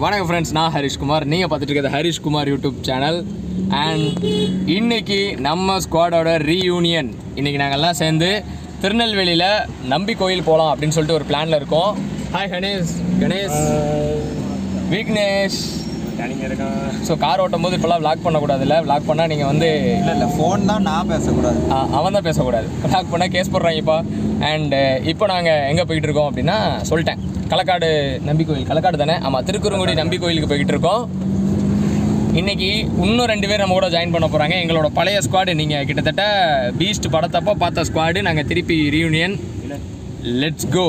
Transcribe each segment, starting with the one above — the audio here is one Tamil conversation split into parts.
வணக்கம் ஃப்ரெண்ட்ஸ் நான் ஹரிஷ்குமார் நீங்கள் பார்த்துட்டு இருக்கிறது ஹரிஷ்குமார் யூடியூப் சேனல் அண்ட் இன்னைக்கு நம்ம ஸ்குவாடோட ரீயூனியன் இன்னைக்கு நாங்கள்லாம் சேர்ந்து திருநெல்வேலியில் நம்பி கோயில் போகலாம் அப்படின்னு சொல்லிட்டு ஒரு பிளானில் இருக்கோம் hi Ganesh Ganesh Vignesh so car ஓட்டும் போது இப்போல்லாம் vlog பண்ணக்கூடாதுல்ல vlog பண்ணால் நீங்கள் வந்து இல்ல இல்ல ஃபோன் தான் நான் பேசக்கூடாது ஆ, அவன் தான் பேசக்கூடாது லாக் பண்ணால் கேஸ் போடுறாங்கப்பா அண்டு இப்போ நாங்கள் எங்கே போயிட்டு இருக்கோம் அப்படின்னா சொல்லிட்டேன் களக்காடு நம்பி கோயில் களக்காடு தானே ஆமாம் திருக்குறுங்குடி நம்பி கோயிலுக்கு போய்கிட்டு இருக்கோம் இன்னைக்கு இன்னும் ரெண்டு பேர் நம்ம கூட ஜாயின் பண்ண போகிறாங்க எங்களோட பழைய ஸ்குவாடு நீங்கள் கிட்டத்தட்ட பீஸ்ட் படத்தப்போ பார்த்த ஸ்குவாடு நாங்கள் திருப்பி ரீயூனியன் லெட்ஸ் கோ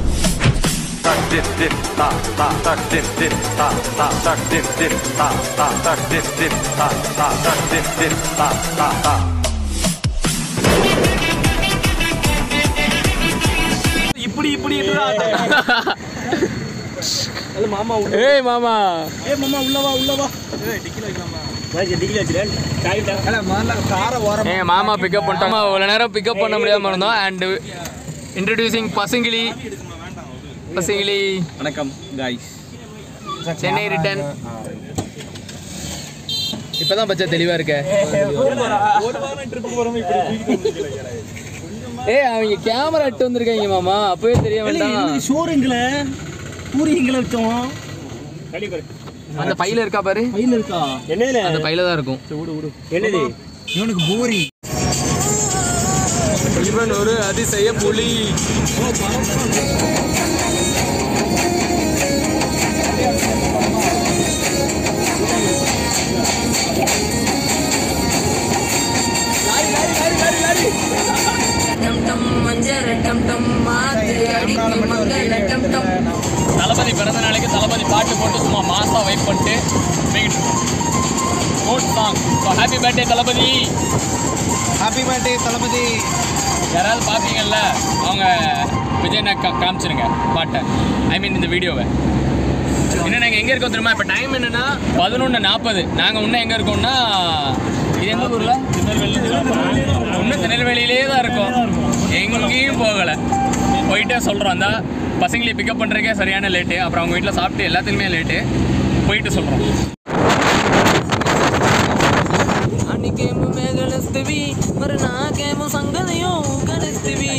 இப்படி இப்படி மாமா ஏய் மாமா ஏ மாமா உள்ளவா உள்ளவா டிக்கில வைக்கலாமா டிக்கில வச்சிரேன் காயிட்டா இல்ல முதல்ல காரை ஓரம் எங்கள் மாமா பிக்கப் பண்ணிட்டோம் இவ்வளோ நேரம் பிக்கப் பண்ண முடியாமல் இருந்தோம் அண்டு இன்ட்ரடியூசிங் பசுங்கிளி பசுங்கிளி வணக்கம் காய்ஸ் சென்னை ரிட்டன் இப்பதான் பச்சை தெளிவா இருக்க ஒரு வாரம் ட்ரிப் போறோம் இப்படி ஏய் அவங்க கேமரா எட்டு வந்திருக்காங்க மாமா அப்பவே தெரிய வேண்டாம் ஷோருங்கள பூரிங்கள வச்சோம் அந்த பையில இருக்கா பாரு பையில இருக்கா என்னதுல அந்த பையில தான் இருக்கும் விடு விடு என்னது இவனுக்கு பூரி இவன் ஒரு அதிசய புலி டம் டம் மஞ்சள் டம் டம் மாத்து அடிக்கும் மங்கள டம் டம் தளபதி பிறந்த நாளைக்கு தளபதி பாட்டு போட்டு சும்மா மாசா வெயிட் பண்ணிட்டு போய்கிட்டு good song so happy birthday Thalapathy happy birthday Thalapathy யாராவது பார்ப்பீங்கல்ல அவங்க விஜயனை கா காமிச்சிருங்க பாட்டை ஐ மீன் இந்த வீடியோவை இன்னும் நாங்கள் எங்கே இருக்கோம் தெரியுமா இப்போ டைம் என்னன்னா பதினொன்று நாற்பது நாங்கள் இன்னும் எங்கே இருக்கோம்னா இது எந்த ஊரில் இன்னும் திருநெல்வேலியிலே தான் இருக்கோம் எங்கேயும் போகலை போயிட்டே சொல்கிறோம் அந்த பசங்களை பிக்கப் பண்ணுறதுக்கே சரியான லேட்டு அப்புறம் அவங்க வீட்டில் சாப்பிட்டு எல்லாத்துக்குமே லேட்டு போயிட்டு சொல்கிறோம் అనికేమో మేఘలిస్తవి మరి నాకేమో సంగతియో కలిస్తవి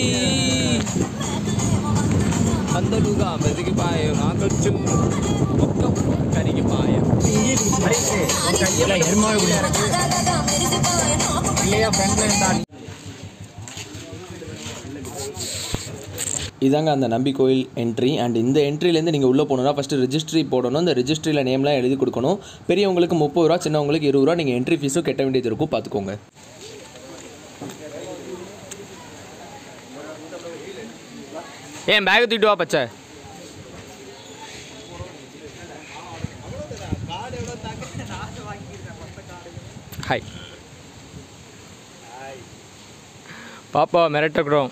అందరుగా మెదిగిపాయ నాకొచ్చు ఒక్క కరిగిపాయ இல்லையா ஃப்ரெண்ட்ல இருந்தா இதாங்க அந்த நம்பி கோயில் என்ட்ரி அண்ட் இந்த என்ட்ரிலேருந்து நீங்கள் உள்ளே போகணுன்னா ஃபஸ்ட்டு ரெஜிஸ்ட்ரி போடணும் இந்த ரெஜிஸ்ட்ரியில் நேம்லாம் எழுதி கொடுக்கணும் பெரியவங்களுக்கு முப்பது ரூபா சின்னவங்களுக்கு இருபது ரூபா நீங்கள் என்ட்ரி ஃபீஸும் கட்ட வேண்டியது இருக்கும் பார்த்துக்கோங்க ஏன் பேக் தூக்கிட்டு வா பச்சை ஹாய் பாப்பா மிரட்டுக்கிறோம்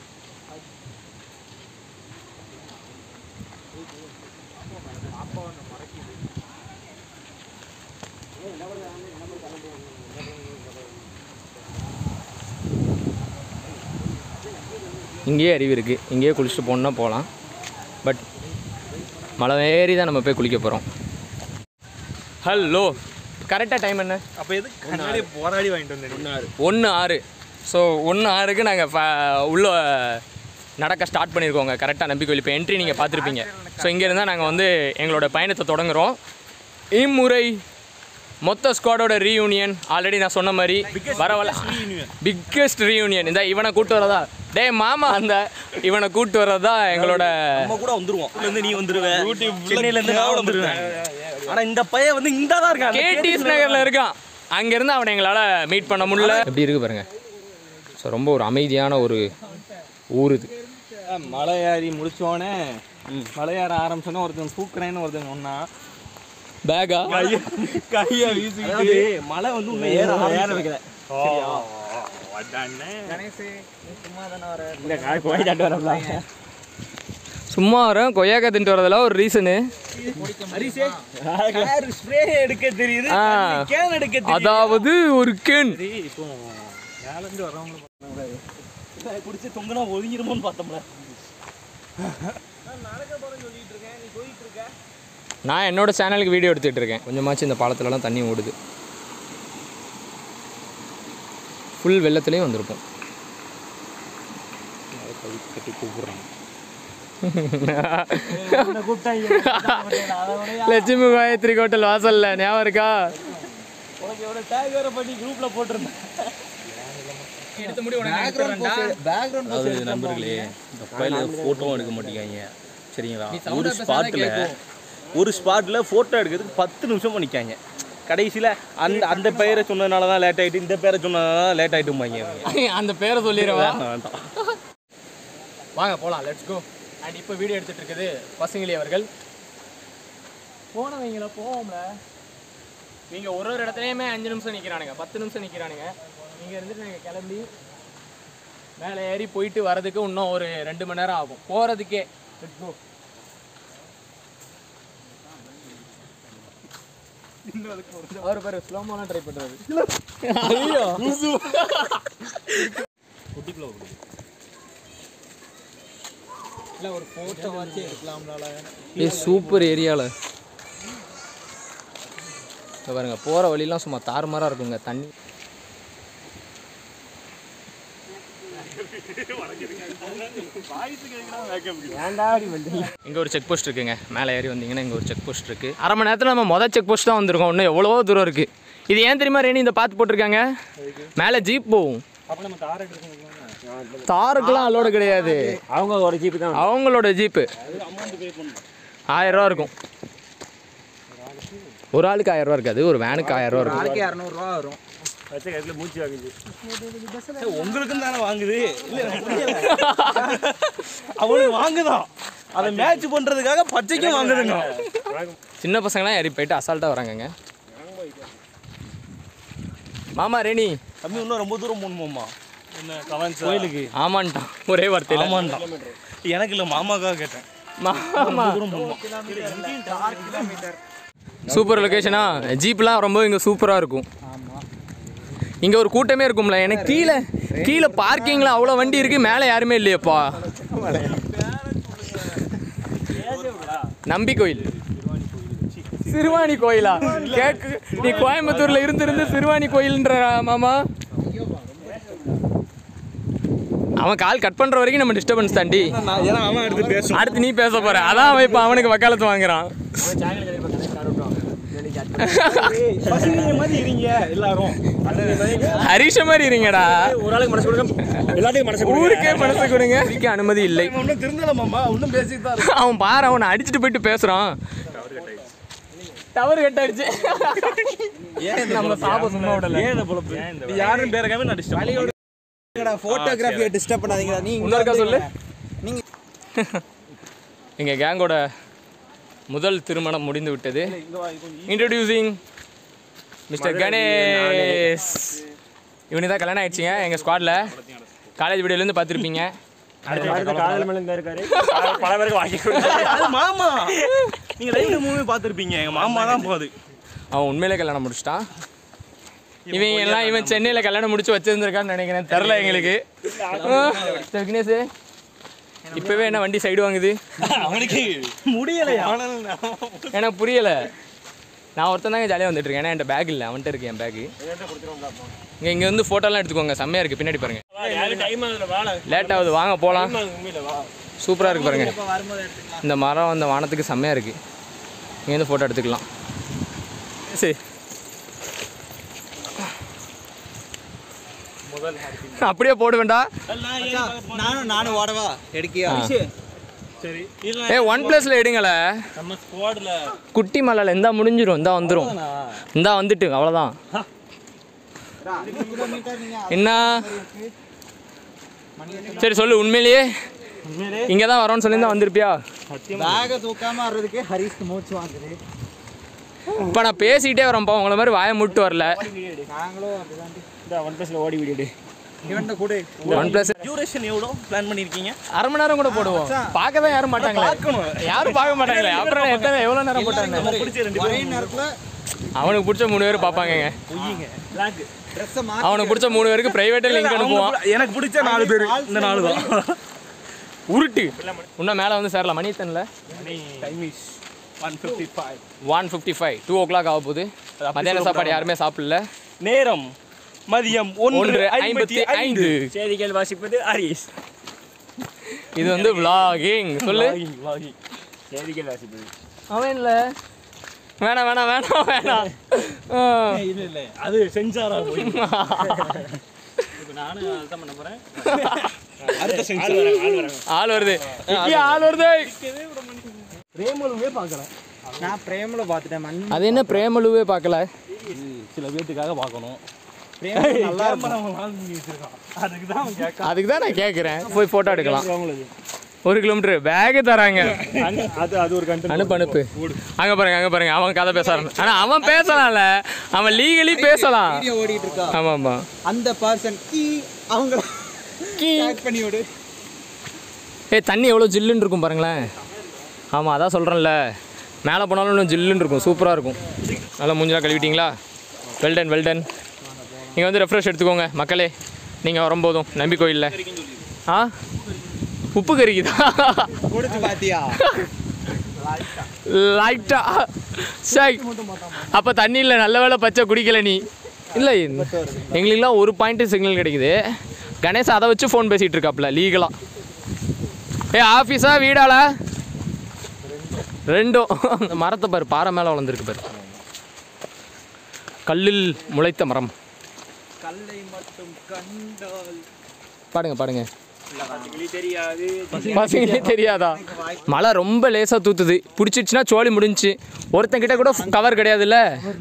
இங்கேயே அருவி இருக்குது இங்கேயே குளிச்சுட்டு போகணுன்னா போகலாம் பட் மலை ஏறி தான் நம்ம போய் குளிக்க போகிறோம் ஹலோ கரெக்டாக டைம் என்ன அப்ப எது கண்ணாடி போராடி வாங்கிட்டு வந்தேன் ஒன்று ஆறு ஸோ ஒன்று ஆறுக்கு நாங்கள் உள்ள நடக்க ஸ்டார்ட் பண்ணியிருக்கோங்க கரெக்டாக நம்பி கோயில் இப்போ என்ட்ரி நீங்கள் பார்த்துருப்பீங்க ஸோ இங்கே இருந்தால் நாங்கள் வந்து எங்களோட பயணத்தை தொடங்குறோம் இம்முறை மொத்த ஸ்குவாடோட ரீயூனியன் ஆல்ரெடி நான் சொன்ன மாதிரி வரவல பிக்கெஸ்ட் ரீயூனியன் இந்த இவனை கூட்டு வரதா டேய் மாமா அந்த இவனை கூட்டு வரதா எங்களோட நம்ம கூட வந்துருவோம் இதுல இருந்து நீ வந்துருவ சென்னையில இருந்து நான் வந்துருவேன் ஆனா இந்த பையன் வந்து இந்த தான் இருக்கான் கேடிஎஸ் நகரில் இருக்கான் அங்கேருந்து அவனை எங்களால் மீட் பண்ண முடியல எப்படி இருக்கு பாருங்க ஸோ ரொம்ப ஒரு அமைதியான ஒரு ஊர் இது மலை ஏறி முடிச்சோடனே மலை ஏற ஆரம்பிச்சோன்னே ஒருத்தன் தூக்குறேன்னு ஒருத்தன் சொன்னா பேகா கைய கைய வீசிக்கிட்டு மலை வந்து உன்னை ஏற ஏற வைக்கல இந்த காய் போய் தட்டு வரப்பல சும்மா வரும் கொய்யாக்கா தின்ட்டு வரதெல்லாம் ஒரு ரீசனு ஹரிசே கார் ஸ்ப்ரே எடுக்க தெரியுது ஆ. கேன் எடுக்க தெரியுது அதாவது ஒரு கேன் சரி இப்போ மேல இருந்து வரவங்கள குடிச்சு தொங்குனா ஒதுங்கிருமோன்னு பார்த்தோம்ல நான் என்னோட சேனலுக்கு வீடியோ எடுத்துகிட்டு இருக்கேன் கொஞ்சமாச்சும் இந்த பாலத்துலலாம் தண்ணி ஓடுது ஃபுல் வெள்ளத்துலேயும் வந்திருப்போம் லட்சுமி காயத்ரி ஹோட்டல் வாசல்ல ஞாபகம் இருக்கா உனக்கு எவ்வளோ டேக் வேற பண்ணி குரூப்ல போட்டிருந்தேன் பேக்ரவுண்ட் அதாவது நண்பர்களே இந்த பையில ஃபோட்டோவும் எடுக்க மாட்டேங்காங்க சரிங்களா நீ sound ஒரு பேசாத ஸ்பாட்டில் கேக்கும். ஒரு ஸ்பாட்டில் ஃபோட்டோ எடுக்கிறதுக்கு பத்து நிமிஷம் பண்ணிக்காங்க கடைசியில் அந்த அந்த பெயரை சொன்னதுனால தான் லேட் ஆகிட்டு இந்த பேரை சொன்னதுனால தான் லேட் ஆகிட்டுமாங்க அவங்க அந்த பேரை சொல்லிடுவா வேண்டாம், வேண்டாம் வாங்க போகலாம் லெட்ஸ் கோ அண்ட் இப்போ வீடியோ எடுத்துட்டு இருக்குது பசங்களி அவர்கள் போனவங்கள போவோம்ல நீங்கள் ஒரு ஒரு இடத்துலையுமே அஞ்சு நிமிஷம் நிற்கிறானுங்க பத்து நிமிஷம் நிற்கிறானுங்க நீங்கள் இருந்துட்டு நீங்கள் கிளம்பி மேலே ஏறி போயிட்டு வரதுக்கு இன்னும் ஒரு ரெண்டு மணி நேரம் ஆகும் போகிறதுக்கே லெட்ஸ் கோ அவர் பேர் ஸ்லோமோலாம் ட்ரை பண்ணுறது ஐயோ இல்லை ஒரு ஃபோட்டோ வச்சு எடுக்கலாம்னால ஏ சூப்பர் ஏரியாவில் இங்க பாருங்க போகிற வழிலாம் சும்மா தாறுமாறாக இருக்குங்க தண்ணி இங்கே ஒரு செக் போஸ்ட் இருக்குங்க மேலே ஏறி வந்தீங்கன்னா இங்கே ஒரு செக் போஸ்ட் இருக்குது அரை மணி நேரத்தில் நம்ம மொதல் செக் போஸ்ட் தான் வந்திருக்கோம் இன்னும் எவ்வளவோ தூரம் இருக்குது இது ஏன் தெரியுமா ரேணி இந்த பார்த்து போட்டிருக்காங்க மேலே ஜீப் போகும் தாருக்கெல்லாம் அலோடு கிடையாது அவங்க ஒரு ஜீப்பு தான் அவங்களோட ஜீப்பு ஆயிரம் ரூபா இருக்கும் ஒரு ஆளுக்கு ஆயிரம் ரூபா இருக்காது ஒரு வேனுக்கு ஆயிரம் ரூபா இருக்கும் நாளைக்கு இரநூறுவா வரும் வச்ச கையில் மூச்சு வாங்குது உங்களுக்கும் தானே வாங்குது இல்லை எனக்கு புரியல. அவனுக்கு வாங்குதான் அதை மேட்ச் பண்றதுக்காக பச்சைக்கும் வாங்குதுங்க சின்ன பசங்களாம் ஏறி போயிட்டு அசால்ட்டாக வராங்கங்க மாமா ரெனி தம்பி இன்னும் ரொம்ப தூரம் போகணுமாம்மா என்ன கவன்ஸ் கோயிலுக்கு ஆமான்ட்டான் ஒரே வார்த்தையில் ஆமாண்டா எனக்கு இல்லை மாமாக்காக கேட்டேன் மாமா தூரம் போகணுமா சூப்பர் லொக்கேஷனா ஜீப்லாம் ரொம்ப இங்கே சூப்பராக இருக்கும் இங்கே ஒரு கூட்டமே இருக்கும்ல எனக்கு கீழே கீழே பார்க்கிங்கில் அவ்வளோ வண்டி இருக்கு மேலே யாருமே இல்லையப்பா நம்பி கோயில் சிறுவாணி கோயிலா கேக்கு நீ கோயம்புத்தூர்ல இருந்து இருந்து சிறுவாணி கோயில்ன்ற மாமா அவன் கால் கட் பண்ற வரைக்கும் நம்ம டிஸ்டர்பன்ஸ் தாண்டி ஏன்னா அவன் எடுத்து பேசும் அடுத்து நீ பேச போற அதான் அவன் இப்போ அவனுக்கு வக்காலத்து வாங்குறான் மாதிரி இருங்க எல்லாரும் ஹரிஷ மாதிரி இருங்கடா ஒரு ஆளுக்கு மனசு கொடுங்க எல்லாத்துக்கும் மனசு ஊருக்கே மனசு கொடுங்க இதுக்கு அனுமதி இல்லை ஒன்றும் திருந்தலமாம்மா ஒன்றும் பேசிட்டு தான் அவன் பாரு அவனை அடிச்சுட்டு போயிட்டு பேசுறான் டவர் கட் ஆயிடுச்சு நம்ம சாப சும்மா விடல ஏன் இந்த பொழப்பு நீ யாரும் பேரக்காம நான் டிஸ்டர்ப் ஃபோட்டோகிராஃபியை டிஸ்டர்ப் பண்ணாதீங்கடா நீ இன்னொருக்கா சொல்லு நீங்க எங்க கேங்கோட முதல் திருமணம் முடிந்து விட்டது இன்ட்ரடியூசிங் மிஸ்டர் கணேஷ் இவனுக்கு தான் கல்யாணம் ஆயிடுச்சுங்க எங்கள் ஸ்குவாடில் காலேஜ் வீடியோலேருந்து பார்த்துருப்பீங்க பல பேருக்கு வாங்கி அது மாமா நீங்க லைவ்ல மூவி பார்த்துருப்பீங்க எங்க மாமா தான் போகுது அவன் உண்மையிலே கல்யாணம் முடிச்சிட்டான் இவன் எல்லாம் இவன் சென்னையில் கல்யாணம் முடிச்சு வச்சிருந்திருக்கான்னு நினைக்கிறேன் தெரில எங்களுக்கு சரி, விக்னேஷ் இப்போவே என்ன வண்டி சைடு வாங்குது அவனுக்கு முடியலையா எனக்கு புரியலை நான் ஒருத்தன் தாங்க ஜாலியாக வந்துட்டு இருக்கேன் ஏன்னா என்கிட்ட பேக் இல்லை அவன்கிட்ட இருக்கு என் பேக்கு இங்கே இங்கே வந்து ஃபோட்டோலாம் எடுத்துக்கோங்க செம்மையாக இருக்குது பின்னாடி பாருங்க லேட் ஆகுது வாங்க போகலாம் சூப்பராக இருக்கு பாருங்க இந்த மரம் அந்த வானத்துக்கு செம்மையாக இருக்குது இங்கேருந்து ஃபோட்டோ எடுத்துக்கலாம் சரி அப்படியே போட வேண்டாம் நானும் நானும் ஓடவா எடுக்கியா சரி இல்ல ஏ ஒன் ப்ளஸில் எடுங்களே நம்ம ஸ்குவாட்ல குட்டி மலையில் இந்தா முடிஞ்சிரும் இந்தா வந்துடும் இந்தா வந்துட்டு அவ்வளோதான் என்ன சரி சொல்லு உண்மையிலேயே இங்கே தான் வரோன்னு சொல்லி தான் வந்திருப்பியா பேகை தூக்காம வர்றதுக்கே ஹரிஸ்க்கு மூச்சு வாங்குது இப்போ நான் பேசிக்கிட்டே வரேன்ப்பா உங்களை மாதிரி வாயை முட்டு வரல நாங்களும் அப்படிதான் இந்த ஒன் பிளஸ்ல ஓடி வீடியோ இவன்ட்ட கூட ஒன் ப்ளஸ் டியூரேஷன் எவ்வளோ பிளான் பண்ணியிருக்கீங்க அரை மணி நேரம் கூட போடுவோம் பார்க்க தான் யாரும் மாட்டாங்களே பார்க்கணும் யாரும் பார்க்க மாட்டாங்களே அப்புறம் எத்தனை எவ்வளோ நேரம் போட்டாங்க நம்ம பிடிச்ச ரெண்டு ஒரே நேரத்துல அவனுக்கு பிடிச்ச மூணு பேர் பார்ப்பாங்கங்க பொய்யுங்க லாக் ட்ரெஸ்ஸை அவனுக்கு பிடிச்ச மூணு பேருக்கு ப்ரைவேட்டில் லிங்க் அனுப்புவான் எனக்கு பிடிச்ச நாலு பேர் இந்த நாலு தான் உருட்டு இன்னும் மேலே வந்து சேரலாம் மணி எத்தனில் டைமிஷ் one fifty five one fifty five two o'clock ஆக போகுது அது அப்படி மத்தியான சாப்பாடு யாருமே சாப்பிடல நேரம் மதியம் ஒன்று ஒன்று ஐம்பத்தி ஐந்து செய்திகள் வாசிப்பது ஹரிஸ் இது வந்து vlogging சொல்லு Vlogging, vlogging. செய்திகள் வாசிப்பது அவன் இல்ல வேணாம் வேணாம் வேணாம் வேணாம் ஆ. ஏய், இல்ல இல்ல அது சென்சாரா போய் இப்போ நானும் அதுதான் பண்ண போகிறேன் அடுத்த ஆள் சென்சார் வராங்க ஆள் வராங்க ஆள் வருது ஐயா, ஆள் வருது ரேமலுவே பார்க்கல நான் பிரேமல பார்த்துட்டேன் மண் அது என்ன பிரேமலுவே பார்க்கல சில பேத்துக்காக பார்க்கணும் பிரேமல நல்லா இருக்கும் கேமரா வாங்கி பண்ணி வச்சிருக்கான் அதுக்கு தான் அவன் கேட்க அதுக்கு தான் நான் கேட்குறேன் போய் ஃபோட்டோ எடுக்கலாம் ஒரு கிலோமீட்டர் பேக்கு தராங்க அது அது ஒரு கண்டு அனுப்பு அனுப்பு அங்க பாருங்க அங்க பாருங்க அவன் கதை பேசுறான் ஆனா அவன் பேசலாம்ல அவன் லீகலி பேசலாம் வீடியோ ஓடிட்டு இருக்கா ஆமா ஆமா அந்த பர்சன் கீ அவங்க கீ. டேக் பண்ணி விடு ஏய் தண்ணி எவ்வளோ ஜில்லுன்னு இருக்கும் பாருங்களேன் ஆமாம் அதான் சொல்கிறேன்ல மேலே போனாலும் இன்னும் ஜில்லுன்னு இருக்கும் சூப்பராக இருக்கும் நல்லா மூஞ்செலாம் கழுவிட்டீங்களா வெல்டன் வெல்டன் நீங்கள் வந்து ரெஃப்ரெஷ் எடுத்துக்கோங்க மக்களே நீங்கள் வரும்போதும் நம்பி கோயிலில் ஆ உப்பு கறிக்குதா கொடுத்து பாத்தியா லைட்டா சரி அப்போ தண்ணியில் நல்ல வேளை பச்சை குடிக்கல நீ இல்லை எங்களுக்கெல்லாம் ஒரு பாயிண்ட்டு சிக்னல் கிடைக்குது கணேஷ் அதை வச்சு ஃபோன் பேசிகிட்டு இருக்காப்புல லீகலாக ஏ ஆஃபீஸா வீடால ரெண்டும் இந்த மரத்தை பாரு பாறை மேலே வளர்ந்துருக்கு பாரு கல்லில் முளைத்த மரம் கல்லை மட்டும் கண்டால் பாடுங்க பாடுங்க தெரியாது பசங்களே தெரியாதா மழை ரொம்ப லேசாக தூத்துது பிடிச்சிருச்சுன்னா சோழி முடிஞ்சுச்சு ஒருத்தன் கிட்ட கூட கவர் கிடையாதுல்ல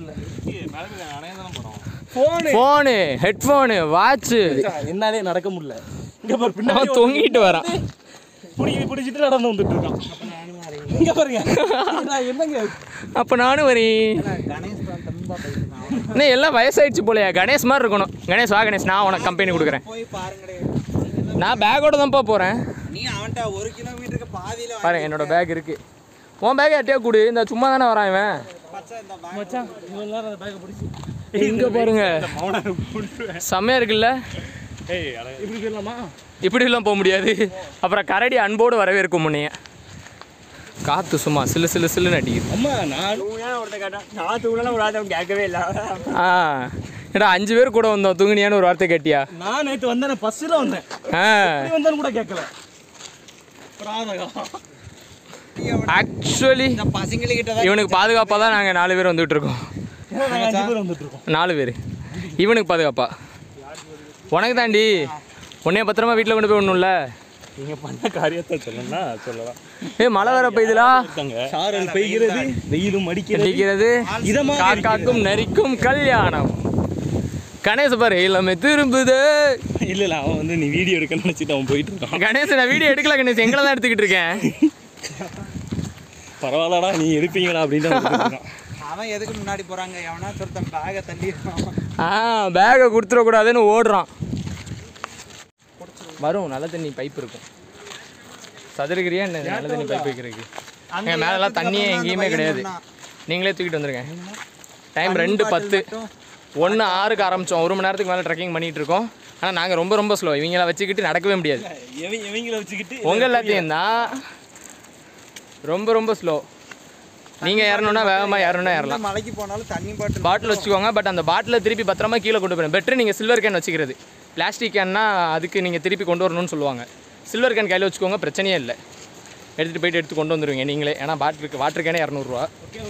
ஃபோனு ஹெட்ஃபோனு வாட்சு என்னாலே நடக்க முடியல இங்க பாரு பின்னாடி அவன் தொங்கிட்டு வரான் பிடிச்சி பிடிச்சிட்டு நடந்து வந்துட்டு இருக்கான் இங்க பாருங்க நான் என்னங்க அப்போ நானும் வரேன் கணேஷ் தான் தம்பா பேசினான் இன்னும் எல்லாம் வயசாயிடுச்சு போலயா கணேஷ் மாதிரி இருக்கணும் கணேஷ் வா கணேஷ் நான் உனக்கு கம்பெனி கொடுக்குறேன் போய் பாருங்கடே நான் பேக்கோட தான்ப்பா போகிறேன் நீ அவன்கிட்ட ஒரு கிலோமீட்டருக்கு பாதியில பாருங்க என்னோட பேக் இருக்கு உன் பேக் யார்ட்டையா கொடு இந்த சும்மா தானே வரான் இவன் பச்சை இந்த bag மச்சான் இவ்வளவு நேரம் அந்த பேக்கை பிடிச்சி இங்க பாருங்க செம்மையா இருக்குல்ல இப்படி போயிடலாமா இப்படிலாம் போக முடியாது அப்புறம் கரடி அன்போடு வரவேற்கும் முன்னைய காற்று சும்மா சிலு சிலு சிலுன்னு அடிக்குது அம்மா நான் தூங்கினா ஒருத்தன் கேட்டான் நான் தூங்கலாம் ஒரு ஆள் கேட்கவே இல்லை ஆ ஏடா அஞ்சு பேர் கூட வந்தோம் தூங்குனியான்னு ஒரு வார்த்தை கேட்டியா நான் நேற்று வந்தேன் பஸ்ஸில் வந்தேன் ஆ எப்படி வந்தேன்னு கூட கேட்கல பிராதகம் ஆக்சுவலி இந்த பசங்கள்கிட்ட தான் இவனுக்கு பாதுகாப்பாக தான் நாங்கள் நாலு பேர் வந்துட்டு இருக்கோம் ஏன்னா நாங்கள் அஞ்சு பேர் வந்துட்டு இருக்கோம் நாலு பேர் இவனுக்கு பாதுகாப்பா உனக்கு தாண்டி உன்னைய பத்திரமா வீட்டில் கொண்டு போய் விடணும்ல நீங்கள் பண்ண காரியத்தை சொல்லணும்னா சொல்லலாம் ஏ மழை வர பெய்யுதுலா சாரல் பெய்கிறது வெயிலும் அடிக்கிறது அடிக்கிறது இதமாக காக்காக்கும் நரிக்கும் கல்யாணம் கணேச பாரு எல்லாமே திரும்புது இல்ல இல்ல அவன் வந்து நீ வீடியோ எடுக்கணும்னு நினைச்சிட்டு அவன் போயிட்டு இருக்கான் கணேச நான் வீடியோ எடுக்கல கணேஷ் எங்களை தான் எடுத்துக்கிட்டு இருக்கேன் பரவாயில்லடா நீ எடுப்பீங்களா அப்படின்னு அவன் போயிட்டு இருக்கான். அவன் எதுக்கு முன்னாடி போறாங்க எவனா ஒருத்தன் பேகை தள்ளிடுறான் ஆ பேக்கை கொடுத்துடக்கூடாதுன்னு ஓடுறான் வரும் நல்ல தண்ணி பைப் இருக்கும் சதுரகிரியா என்ன நல்ல தண்ணி பைப் வைக்கிறதுக்கு எங்கள் மேலெல்லாம் தண்ணியே எங்கேயுமே கிடையாது நீங்களே தூக்கிட்டு வந்துருங்க டைம் ரெண்டு பத்து ஒன்று ஆறுக்கு ஆரம்பித்தோம் ஒரு மணி நேரத்துக்கு மேலே ட்ரெக்கிங் பண்ணிகிட்டு இருக்கோம் ஆனால் நாங்கள் ரொம்ப ரொம்ப ஸ்லோ இவங்கள வச்சுக்கிட்டு நடக்கவே முடியாது எவங்க எவங்கள வச்சுக்கிட்டு உங்கள் எல்லாத்தையும் தான் ரொம்ப ரொம்ப ஸ்லோ நீங்கள் ஏறணும்னா வேகமாக ஏறணும்னா ஏறலாம் மலைக்கு போனாலும் தண்ணி பாட்டில் பாட்டில் வச்சுக்கோங்க பட் அந்த பாட்டிலை திருப்பி பத்திரமா கீழே கொண்டு போயிடும் பெட்ரு நீங்கள் சில்வர் கேன் வச்சுக்கிறது பிளாஸ்டிக் கேன்னா அதுக்கு நீங்கள் திருப்பி கொண்டு வரணும்னு சொல்லுவாங்க சில்வர் கேன் கையில் வச்சுக்கோங்க பிரச்சனையே இல்லை எடுத்துகிட்டு போயிட்டு எடுத்து கொண்டு வந்துருவீங்க நீங்களே ஏன்னா பாட்டிலுக்கு வாட்டர் கேனே இரநூறுவா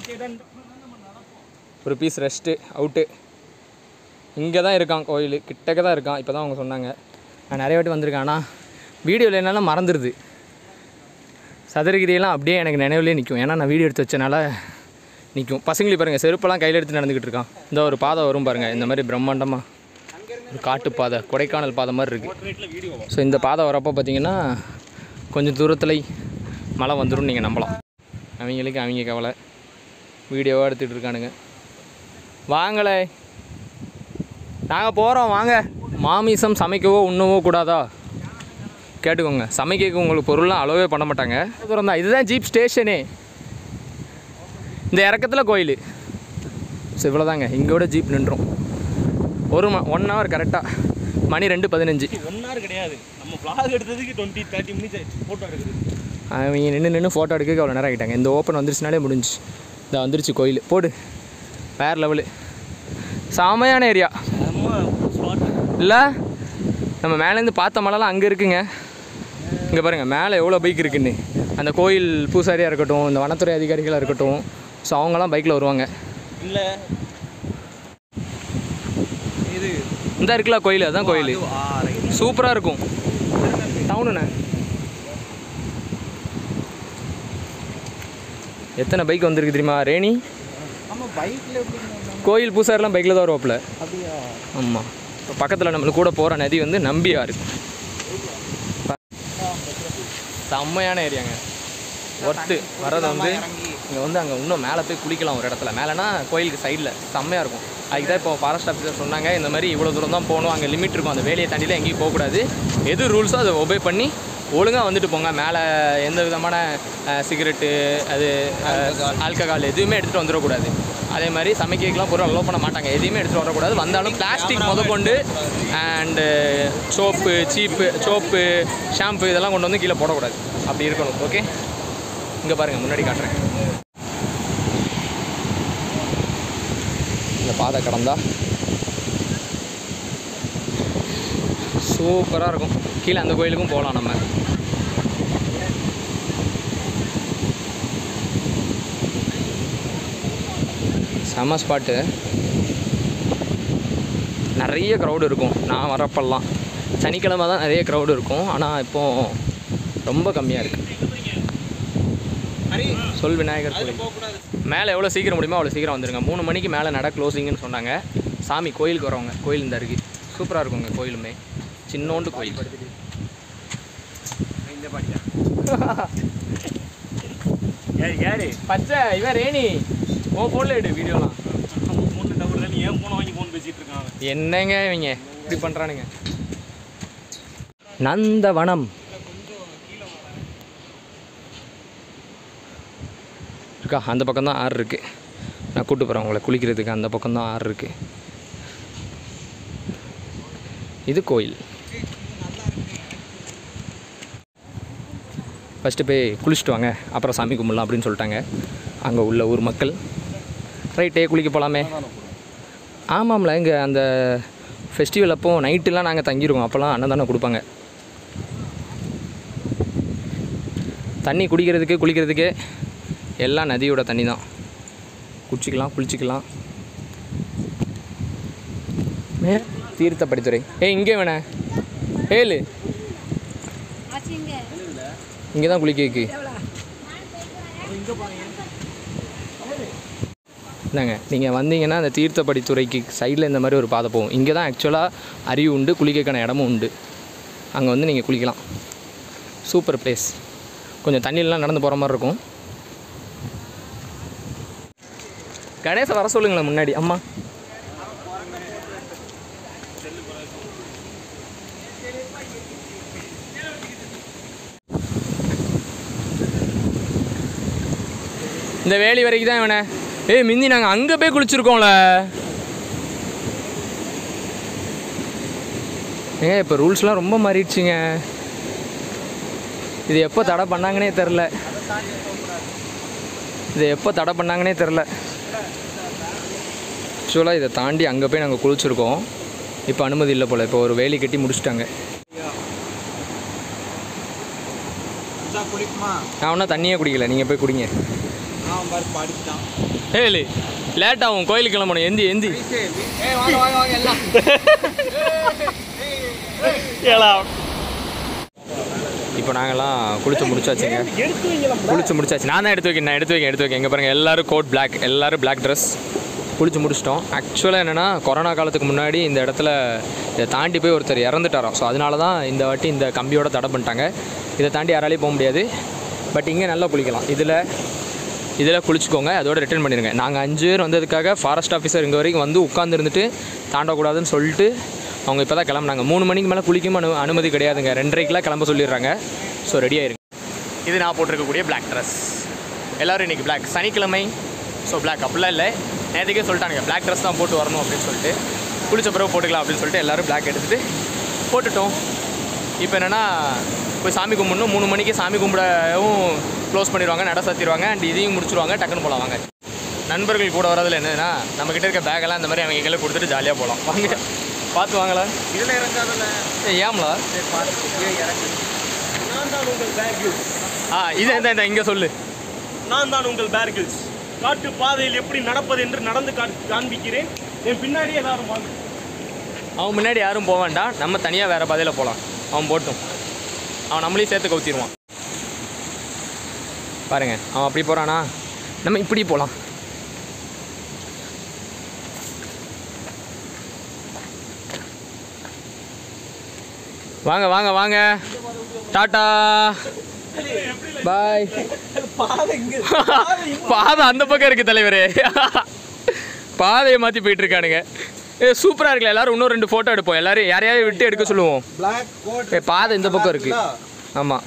ஒரு பீஸ் ரெஸ்ட்டு அவுட்டு இங்கே தான் இருக்கான் கோயில் கிட்டக்க தான் இருக்கான் இப்போ தான் அவங்க சொன்னாங்க நான் நிறைய வாட்டி வந்திருக்கேன் ஆனால் வீடியோவில் என்னால் மறந்துடுது சதுரகிரியெல்லாம் அப்படியே எனக்கு நினைவுலேயே நிற்கும் ஏன்னா நான் வீடியோ எடுத்து வச்சனால நிற்கும் பசங்களை பாருங்கள் செருப்பெல்லாம் கையில் எடுத்து நடந்துக்கிட்டு இருக்கான் இந்த ஒரு பாதை வரும் பாருங்கள் இந்த மாதிரி பிரம்மாண்டமாக ஒரு காட்டு பாதை கொடைக்கானல் பாதை மாதிரி இருக்குது ஸோ இந்த பாதை வரப்போ பார்த்தீங்கன்னா கொஞ்சம் தூரத்தில் மழை வந்துடும் நீங்கள் நம்பலாம் அவங்களுக்கு அவங்க கவலை வீடியோவாக எடுத்துகிட்டு இருக்கானுங்க வாங்களே நாங்கள் போகிறோம் வாங்க மாமிசம் சமைக்கவோ உண்ணவோ கூடாதா கேட்டுக்கோங்க சமைக்க உங்களுக்கு பொருள்லாம் அளவே பண்ண மாட்டாங்க தூரம் தான் இதுதான் ஜீப் ஸ்டேஷனே இந்த இறக்கத்தில் கோயில் ஸோ இவ்வளோதாங்க இங்கோட ஜீப் நின்றோம் ஒரு ம ஒன் ஹவர் கரெக்டாக மணி ரெண்டு பதினஞ்சு ஒன் ஹவர் கிடையாது நம்ம vlog எடுத்ததுக்கு டுவெண்ட்டி தேர்ட்டி மினிட்ஸ் ஆயிடுச்சு ஃபோட்டோ எடுக்குது அவங்க நின்று நின்று ஃபோட்டோ எடுக்க அவ்வளோ நேரம் ஆகிட்டாங்க இந்த ஓப்பன் வந்துருச்சுனாலே முடிஞ்சு இந்த வந்துருச்சு கோயில் போடு வேறு லெவலு செமையான ஏரியா இல்லை நம்ம மேலேருந்து பார்த்த மலைலாம் அங்கே இருக்குங்க இங்கே பாருங்கள் மேலே எவ்வளோ பைக் இருக்குன்னு அந்த கோயில் பூசாரியாக இருக்கட்டும் இந்த வனத்துறை அதிகாரிகளாக இருக்கட்டும் ஸோ அவங்கெல்லாம் பைக்கில் வருவாங்க இல்லை இது இந்த இருக்குல்ல கோயில் அதுதான் கோயில் ஆ ரைட் சூப்பராக இருக்கும் டவுனுண்ணே எத்தனை பைக் வந்திருக்கு தெரியுமா ரேணி ஆமாம் பைக்கில் எப்படி கோயில் பூசாரிலாம் பைக்கில் தான் வருவாப்புல அப்படியா ஆமாம் இப்போ பக்கத்தில் நம்மளுக்கு கூட போகிற நதி வந்து நம்பியாறு செம்மையான ஏரியாங்க ஒர்த்து வர்றது வந்து இங்கே வந்து அங்கே இன்னும் மேலே போய் குளிக்கலாம் ஒரு இடத்துல மேலேனா கோயிலுக்கு சைடில் செம்மையாக இருக்கும் அதுக்கு தான் இப்போ ஃபாரஸ்ட் ஆஃபீஸர் சொன்னாங்க இந்த மாதிரி இவ்வளோ தூரம் தான் போகணும் அங்கே லிமிட் இருக்கும் அந்த வேலையை தாண்டிலாம் எங்கேயும் போகக்கூடாது எது ரூல்ஸோ அதை ஒபே பண்ணி ஒழுங்காக வந்துட்டு போங்க மேலே எந்த விதமான சிகரெட்டு அது ஆல்கஹால் எதுவுமே எடுத்துகிட்டு வந்துடக்கூடாது அதே மாதிரி சமைக்கலாம் பொருள் அலோவ் பண்ண மாட்டாங்க எதையுமே எடுத்துகிட்டு வரக்கூடாது வந்தாலும் பிளாஸ்டிக் முதற்கொண்டு அண்டு சோப்பு சீப்பு சோப்பு ஷாம்பு இதெல்லாம் கொண்டு வந்து கீழே போடக்கூடாது அப்படி இருக்கணும் ஓகே இங்கே பாருங்கள் முன்னாடி காட்டுறேன் இந்த பாதை கடந்தா சூப்பராக இருக்கும் கீழே அந்த கோயிலுக்கும் போகலாம் நம்ம செம ஸ்பாட்டு நிறைய க்ரௌடு இருக்கும் நான் வரப்பெல்லாம் சனிக்கிழமை தான் நிறைய க்ரௌடு இருக்கும் ஆனால் இப்போது ரொம்ப கம்மியாக இருக்குது சொல் விநாயகர் கோயில் மேலே எவ்வளோ சீக்கிரம் முடியுமோ அவ்வளோ சீக்கிரம் வந்துருங்க மூணு மணிக்கு மேலே நட க்ளோசிங்னு சொன்னாங்க சாமி கோயிலுக்கு வரவங்க கோயில் இந்த இருக்கு சூப்பராக இருக்குங்க கோயிலுமே சின்னோண்டு கோயில் யாரு யாரு பச்சை இவன் ரேணி ஓ ஃபோனில் எடு வீடியோலாம் மூணு டவர் நீ ஏன் போன வாங்கி போன் பேசிட்டு இருக்கான் அவன். என்னங்க இவங்க இப்படி பண்ணுறானுங்க நந்தவனம் இருக்கா அந்த பக்கம் தான் ஆறு இருக்குது நான் கூட்டு போகிறேன் உங்களை குளிக்கிறதுக்கு அந்த பக்கம் தான் ஆறு இருக்குது இது கோயில் ஃபஸ்ட்டு போய் குளிச்சுட்டு வாங்க அப்புறம் சாமி கும்பிடலாம் அப்படின்னு சொல்லிட்டாங்க அங்கே உள்ள ஊர் மக்கள் ரைட்டே குளிக்க போகலாமே ஆமாம்ல இங்கே அந்த ஃபெஸ்டிவல் அப்போ நைட்டுலாம் நாங்கள் தங்கிடுவோம் அப்போல்லாம் அன்னதானம் கொடுப்பாங்க தண்ணி குடிக்கிறதுக்கு குளிக்கிறதுக்கு எல்லாம் நதியோட தண்ணி தான் குடிச்சிக்கலாம் குளிச்சிக்கலாம் மே தீர்த்த படித்துறை ஏய் இங்கே வேணே ஏழு இங்கே தான் குளிக்க வைக்கு இந்தாங்க நீங்கள் வந்தீங்கன்னா அந்த தீர்த்தப்படித்துறைக்கு சைடில் இந்த மாதிரி ஒரு பாதை போகும் இங்கே தான் ஆக்சுவலாக அருவி உண்டு குளிக்கக்கான இடமும் உண்டு அங்கே வந்து நீங்கள் குளிக்கலாம் சூப்பர் பிளேஸ் கொஞ்சம் தண்ணியிலலாம் நடந்து போகிற மாதிரி இருக்கும் கணேச வர சொல்லுங்களேன் முன்னாடி அம்மா இந்த வேலி வரைக்கும் தான் இவனே ஏய் மிந்தி நாங்கள் அங்கே போய் குளிச்சிருக்கோம்ல ஏங்க இப்போ ரூல்ஸ்லாம் ரொம்ப மாறிடுச்சுங்க இது எப்போ தடை பண்ணாங்கன்னே தெரில இது எப்போ தடை பண்ணாங்கன்னே தெரில ஆக்சுவலாக இதை தாண்டி அங்கே போய் நாங்கள் குளிச்சிருக்கோம் இப்போ அனுமதி இல்லை போல் இப்போ ஒரு வேலி கட்டி முடிச்சிட்டாங்க குளிக்குமா நான் ஒன்றும் தண்ணியே குடிக்கல நீங்கள் போய் குடிங்க நான் பாரு படிச்சுட்டான் ஏலு லேட் ஆகும் கோயிலுக்கு கிளம்பணும் எந்தி எந்தி இப்போ நாங்கெல்லாம் குளிச்சு முடிச்சாச்சுங்க குளிச்சு முடிச்சாச்சு நான் தான் எடுத்து வைக்கேன் நான் எடுத்து வைக்கேன் எடுத்து வைக்கேன் எங்கே பாருங்கள் எல்லாரும் கோட் பிளாக் எல்லாரும் பிளாக் ட்ரெஸ் குளிச்சு முடிச்சிட்டோம் ஆக்சுவலாக என்னென்னா கொரோனா காலத்துக்கு முன்னாடி இந்த இடத்துல இதை தாண்டி போய் ஒருத்தர் இறந்துட்டாராம் ஸோ அதனால தான் இந்த வாட்டி இந்த கம்பியோட தடை பண்ணிட்டாங்க இதை தாண்டி யாராலையும் போக முடியாது பட் இங்கே நல்லா குளிக்கலாம் இதில் இதில் குளிச்சுக்கோங்க அதோட ரிட்டர்ன் பண்ணிடுங்க நாங்கள் அஞ்சு பேர் வந்ததுக்காக ஃபாரஸ்ட் ஆஃபீஸர் இங்கே வரைக்கும் வந்து உட்காந்துருந்துட்டு தாண்டக்கூடாதுன்னு சொல்லிட்டு அவங்க இப்போ தான் கிளம்புனாங்க மூணு மணிக்கு மேலே குளிக்கும் அனு அனுமதி கிடையாதுங்க ரெண்டரைக்கெலாம் கிளம்ப சொல்லிடுறாங்க ஸோ ரெடி ஆயிருங்க இது நான் போட்டிருக்கக்கூடிய பிளாக் ட்ரெஸ் எல்லோரும் இன்றைக்கி பிளாக் சனிக்கிழமை ஸோ பிளாக் அப்படிலாம் இல்லை நேற்றுக்கே சொல்லிட்டானுங்க பிளாக் ட்ரெஸ் தான் போட்டு வரணும் அப்படின்னு சொல்லிட்டு குளிச்ச பிறகு போட்டுக்கலாம் அப்படின்னு சொல்லிட்டு எல்லோரும் பிளாக் எடுத்துகிட்டு போட்டுட்டோம் இப்போ என்னென்னா போய் சாமி கும்பிடணும் மூணு மணிக்கு சாமி கும்பிடவும் க்ளோஸ் பண்ணிடுவாங்க நட சாத்திடுவாங்க அண்ட் இதையும் முடிச்சிருவாங்க டக்குன்னு போகலாம் வாங்க நண்பர்கள் கூட வரதுல என்னன்னா நம்ம கிட்ட இருக்க பேக்கெல்லாம் இந்த மாதிரி அவங்க எங்களை கொடுத்துட்டு ஜாலியாக போகலாம் வாங்க பார்த்து வாங்கலாம் இதில் இறங்காதல ஏய், ஏம்லா சரி பார்த்து கீழே இறங்கு நான் தான் உங்கள் பேர்கில்ஸ் ஆ இது இந்த இந்த இங்கே சொல்லு நான் தான் உங்கள் பேர்கில்ஸ் காட்டு பாதையில் எப்படி நடப்பது என்று நடந்து காட்- காண்பிக்கிறேன் என் பின்னாடியே எல்லாரும் வாங்க அவன் முன்னாடி யாரும் போக வேண்டாம் நம்ம தனியாக வேறு பாதையில் போகலாம் அவன் போட்டும் அவன் நம்மளையும் சேர்த்து கவுத்திடுவான் பாருங்க அவன் அப்படி போகிறானா நம்ம இப்படி போகலாம் வாங்க வாங்க வாங்க டாட்டா பாய் பாதை அந்த பக்கம் இருக்கு தலைவரே பாதையை மாற்றி போயிட்டு இருக்கானுங்க ஏ சூப்பராக இருக்குல்ல எல்லாரும் இன்னும் ரெண்டு ஃபோட்டோ எடுப்போம் எல்லாரும் யாரையாவது விட்டு எடுக்க சொல்லுவோம் பிளாக் கோட் ஏ பாதை இந்த பக்கம் இருக்கு ஆமாம்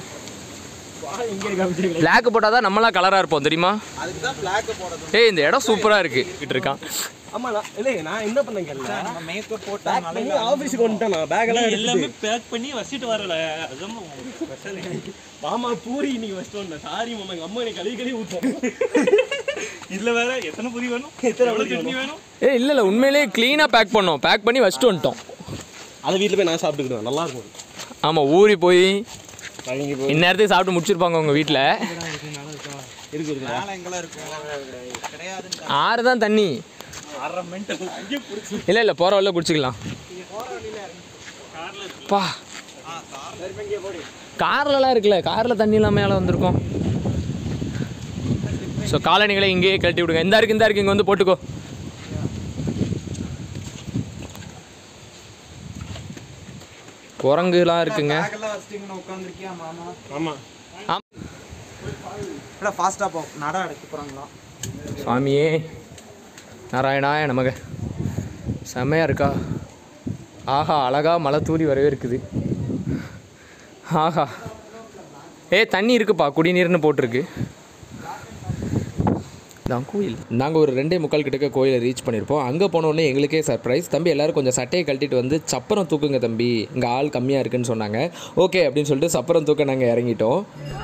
பிளாக் போட்டால் தான் நம்மளாம் கலராக இருப்போம் தெரியுமா அதுக்கு தான் பிளாக் போடணும் ஏய் இந்த இடம் சூப்பராக இருக்கு கிட்ட இருக்கான் ஆமா நான் இல்லை நான் என்ன பண்ணேன் கேள்வி நம்ம மேக்கப் போட்டால் ஆஃபீஸுக்கு வந்துட்டேன் நான் பேக்கெல்லாம் எல்லாமே எல்லாமே பேக் பண்ணி வச்சுட்டு வரல அதுதான் ஸ்பெஷல் மாமா பூரி இன்னைக்கு வச்சுட்டு வந்தேன் சாரி மாமா எங்க அம்மா எனக்கு கழுவி கழுவி ஊற்றுவோம் இதுல வேற எத்தனை பொதி வேணும் எத்தனை எவ்வளவு பொதி சட்னி வேணும் ஏய் இல்லை இல்லை உண்மையிலேயே க்ளீனாக பேக் பண்ணோம் பேக் பண்ணி வச்சுட்டு வந்துட்டோம் அதை வீட்டில் போய் நான் சாப்பிட்டுக்கிடுவேன் நல்லா இருக்கும் ஆமாம் ஊறி போய் அவங்க போய் இந்நேரத்துக்கு சாப்பிட்டு முடிச்சிருப்பாங்க உங்கள் வீட்டில் இருக்கு இருக்கு மேலே எங்கெல்லாம் இருக்கும் கிடையாதுன்னு ஆறு தான் தண்ணி அரை மென்டல் அங்கேயே பிடிச்சி இல்லை இல்லை போகிற வழியில் குடிச்சிக்கலாம் பா கார்லலாம் இருக்குல்ல காரில் தண்ணி இல்லாமல் மேலே வந்திருக்கோம் ஸோ காலணிகளை இங்கேயே கழட்டி விடுங்க இந்த இருக்கு இந்த இருக்கு இங்கே வந்து போட்டுக்கோ குரங்குலாம் இருக்குங்க பேக்கெல்லாம் வச்சிட்டிங்கன்னு உட்காந்துருக்கியா மாமா ஆமா ஆம் இல்லை ஃபாஸ்ட்டாக போ நட அடைக்க போகிறாங்களா சுவாமியே நாராயணாய நமக செம்மையாக இருக்கா ஆஹா அழகா மலை தூரி வரவே இருக்குது ஆஹா ஏ தண்ணி இருக்குப்பா குடிநீர்னு போட்டிருக்கு தான் கோயில் நாங்கள் ஒரு ரெண்டே முக்கால் கிட்டக்க கோயிலை ரீச் பண்ணியிருப்போம் அங்கே போனோடனே எங்களுக்கே சர்ப்ரைஸ் தம்பி எல்லாரும் கொஞ்சம் சட்டையை கழட்டிட்டு வந்து சப்பரம் தூக்குங்க தம்பி இங்கே ஆள் கம்மியாக இருக்குன்னு சொன்னாங்க ஓகே அப்படின்னு சொல்லிட்டு சப்பரம் தூக்க நாங்கள் இறங்கிட்டோம்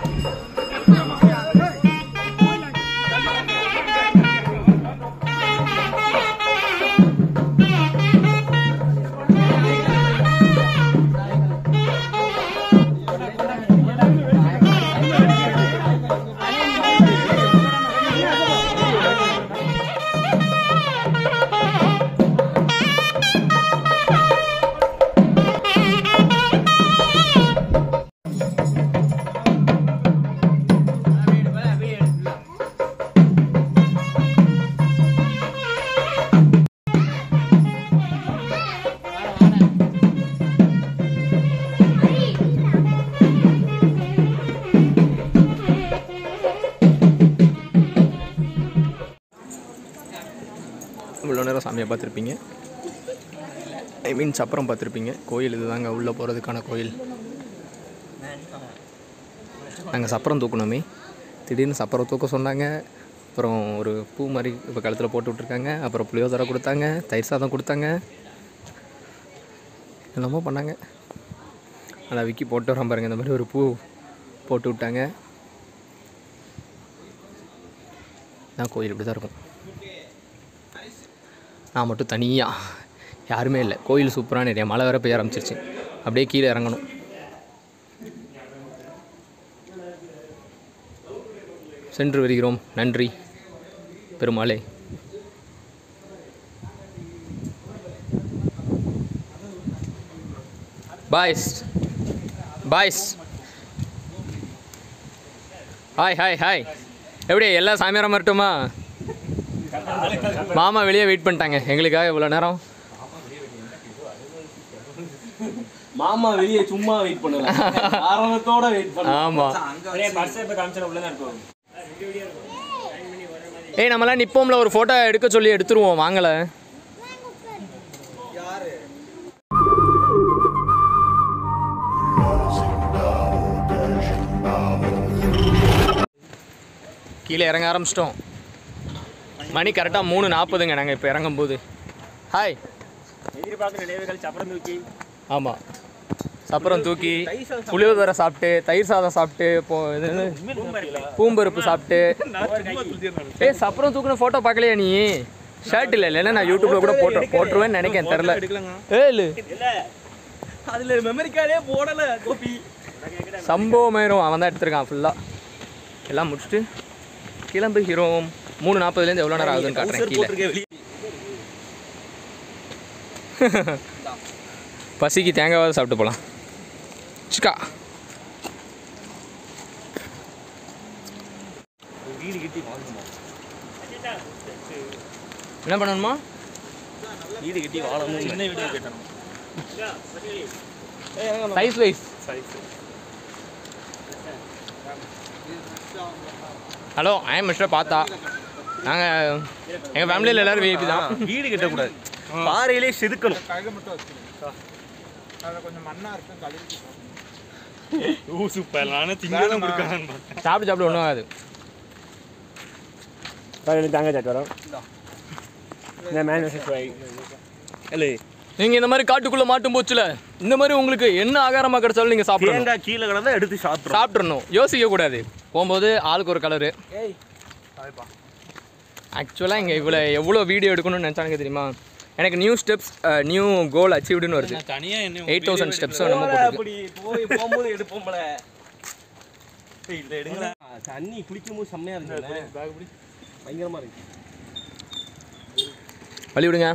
இவ்வளோ நேரம் சாமியை பார்த்துருப்பீங்க ஐ மீன் சப்பரம் பார்த்துருப்பீங்க கோயில் இதுதாங்க உள்ளே போகிறதுக்கான கோயில் நாங்கள் சப்பரம் தூக்கணுமே திடீர்னு சப்பரம் தூக்க சொன்னாங்க அப்புறம் ஒரு பூ மாதிரி இப்போ கழுத்தில் போட்டு விட்ருக்காங்க அப்புறம் புளியோதரை கொடுத்தாங்க தயிர் சாதம் கொடுத்தாங்க என்னமோ பண்ணாங்க ஆனால் விக்கி போட்டு வரான் பாருங்க இந்த மாதிரி ஒரு பூ போட்டு விட்டாங்க தான் கோயில் இப்படி தான் இருக்கும் நான் மட்டும் தனியாக யாருமே இல்லை கோயில் சூப்பரான ஏரியா மழை வேற பெய்ய ஆரம்பிச்சிருச்சு அப்படியே கீழே இறங்கணும் சென்று வருகிறோம் நன்றி பெருமாளே boys boys hi hi hi எப்படி எல்லாம் சாமியாரம் வரட்டுமா மாமா வெளியே வெயிட் பண்ணிட்டாங்க எங்களுக்காக இவ்வளோ நேரம் மாமா வெளியே சும்மா வெயிட் பண்ணல காரணத்தோட வெயிட் பண்ண ஆமாம் பர்ஸ் இப்போ காமிச்சா உள்ள தான் இருக்கும் ஏய் நம்மளாம் நிப்போம்ல ஒரு ஃபோட்டோ எடுக்க சொல்லி எடுத்துருவோம் வாங்கல கீழே இறங்க ஆரம்பிச்சிட்டோம் மணி கரெக்டாக மூணு நாற்பதுங்க நாங்கள் இப்போ இறங்கும்போது ஹாய் எதிர்பார்த்த நினைவுகள் சப்பரம் தூக்கி ஆமாம் சப்பரம் தூக்கி புளியோதரை சாப்பிட்டு தயிர் சாதம் சாப்பிட்டு போ இது என்னது? பூம்பருப்பு சாப்பிட்டு ஏய் சப்பரம் தூக்குன ஃபோட்டோ பார்க்கலையா நீ ஷர்ட் இல்லை இல்லைன்னா நான் யூடியூப்ல கூட போட்டு போட்டுருவேன்னு நினைக்கிறேன் தெரில ஏழு அதுல மெமரி கார்டே போடல கோபி சம்பவமாயிரும் அவன் தான் எடுத்திருக்கான் ஃபுல்லாக எல்லாம் முடிச்சுட்டு கிளம்பு ஹீரோ மூணு நாற்பதுலேருந்து எவ்வளோ நேரம் ஆகுதுன்னு காட்டுறேன் கீழே போட்டிருக்கேன் வெளியே பசிக்கு தேங்காவது சாப்பிட்டு போகலாம் சிக்கா வீடு கட்டி வாங்கணுமா என்ன பண்ணணுமா வீடு கட்டி வாழணும் என்ன வீடு கட்டணும் size wise hello I am mister Partha நாங்கள் எங்கள் ஃபேமிலியில் எல்லோரும் விஐபி தான் வீடு கட்டக்கூடாது பாறையிலே செதுக்கணும் சூப்பர் நானே திங்கதான் கொடுக்கான்னு சாப்பிட்டு சாப்பிட்டு ஒன்றும் ஆகாது இல்லை நீங்கள் இந்த மாதிரி காட்டுக்குள்ளே மாட்டும் போச்சுல இந்த மாதிரி உங்களுக்கு என்ன ஆகாரமாக கிடைச்சாலும் நீங்கள் சாப்பிடணும் தேங்காய் கீழே கிடந்தா எடுத்து சாப்பிட்றோம் சாப்பிட்றணும் யோசிக்க கூடாது போகும்போது ஆளுக்கு ஒரு கலரு ஆக்சுவலாக இங்கே இவ்வளோ எவ்வளோ வீடியோ எடுக்கணும்னு நினச்சானுங்க தெரியுமா எனக்கு நியூ ஸ்டெப்ஸ் நியூ கோல் அச்சீவ்டுன்னு வருது தனியா என்ன எயிட் தௌசண்ட் ஸ்டெப்ஸ் நம்ம போட்டுருக்கு அப்படி போய் போகும்போது எடுப்போம்ல ஏய், இதை எடுங்களா தண்ணி குளிக்கும் போது செம்மையா இருக்கு பயங்கரமா இருக்கு வழி விடுங்க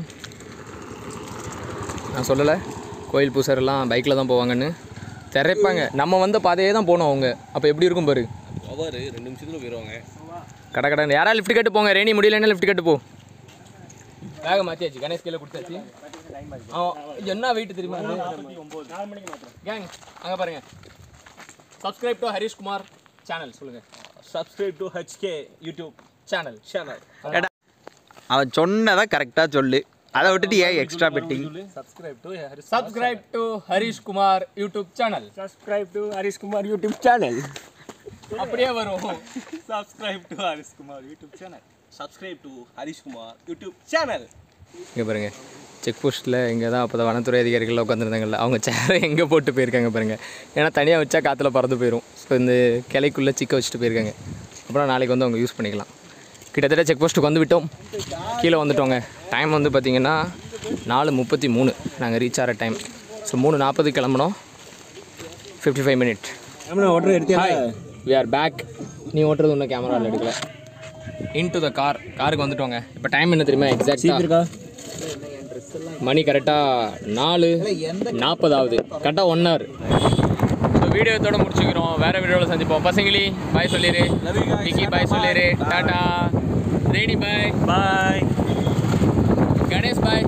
நான் சொல்லலை கோயில் பூசாரெல்லாம் பைக்கில் தான் போவாங்கன்னு திரைப்பாங்க நம்ம வந்த பாதையே தான் போனோம் அவங்க அப்போ எப்படி இருக்கும் பாரு அவர் ரெண்டு நிமிஷத்துல போயிடுவாங்க கடை கடை யாராவது லிஃப்ட் கட்டு போங்க ரெய்னி முடியலன்னா லிஃப்ட் கட்டு போ பேக மாற்றியாச்சு கணேஷ் கீழே கொடுத்தாச்சு அவன் என்ன வெயிட் தெரியுமா கேங் அங்கே பாருங்க subscribe to Harish Kumar channel சொல்லுங்கள் subscribe to HK YouTube channel channel அவன் சொன்னதை கரெக்டாக சொல்லு அதை விட்டுட்டு ஏன் extra betting subscribe to Harish subscribe to Harish Kumar YouTube channel subscribe to Harish Kumar YouTube channel அப்படியே வரும் subscribe to Harish Kumar YouTube channel subscribe to Harish Kumar YouTube channel இங்கே பாருங்க செக் போஸ்ட்டில் இங்கே தான் அப்போ தான் வனத்துறை அதிகாரிகள் உட்காந்துருந்தாங்கல்ல அவங்க சேரை எங்கே போட்டு போயிருக்காங்க பாருங்க ஏன்னா தனியாக வச்சா காற்றுல பறந்து போயிடும் ஸோ இந்த கிளைக்குள்ளே சிக்க வச்சுட்டு போயிருக்காங்க அப்புறம் நாளைக்கு வந்து அவங்க யூஸ் பண்ணிக்கலாம் கிட்டத்தட்ட செக் போஸ்ட்டுக்கு வந்து விட்டோம் கீழே வந்துட்டோங்க டைம் வந்து பார்த்திங்கன்னா நாலு முப்பத்தி மூணு நாங்கள் ரீச் ஆகிற டைம் ஸோ மூணு நாற்பது கிளம்புனோம் fifty five minute hi we are back நீ ஓட்டுறது இன்னும் கேமராவில் எடுக்கல இன் டு த கார் காருக்கு வந்துட்டோங்க இப்போ டைம் என்ன தெரியுமா எக்ஸாக்டாக மணி கரெக்டாக நாலு நாற்பதாவது கரெக்டாக ஒன் ஹவர் ஸோ வீடியோ இதோட முடிச்சுக்கிறோம் வேறு வீடியோவில் சந்திப்போம் பசங்களி பாய் சொல்லிடு விக்கி பாய் சொல்லிடு டாடா ரெய்னி பாய் பாய் கணேஷ் பாய்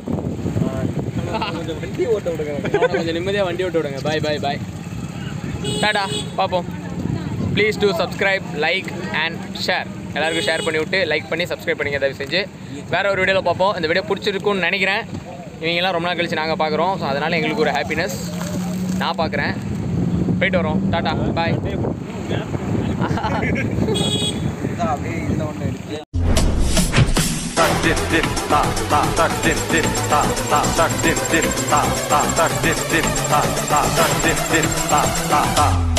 வண்டி ஓட்ட விடுங்க அவனை கொஞ்சம் நிம்மதியாக வண்டி விட்டு விடுங்க பாய் பாய் பாய் டாடா பார்ப்போம் please do subscribe like and share எல்லாருக்கும் ஷேர் பண்ணி விட்டு லைக் பண்ணி சப்ஸ்கிரைப் பண்ணிங்க தயவு செஞ்சு வேற ஒரு வீடியோவில் பார்ப்போம் இந்த வீடியோ பிடிச்சிருக்குன்னு நினைக்கிறேன் இவங்கெல்லாம் ரொம்ப நாள் கழிச்சு நாங்கள் பார்க்குறோம் ஸோ அதனால் எங்களுக்கு ஒரு ஹாப்பினஸ் நான் பார்க்குறேன் போயிட்டு வரோம் டாடா பாய் அப்படியே இதில் ஒன்று எடுத்து dip dip ta ta ta dip dip ta ta ta dip dip ta ta ta dip dip ta ta ta dip dip ta ta ta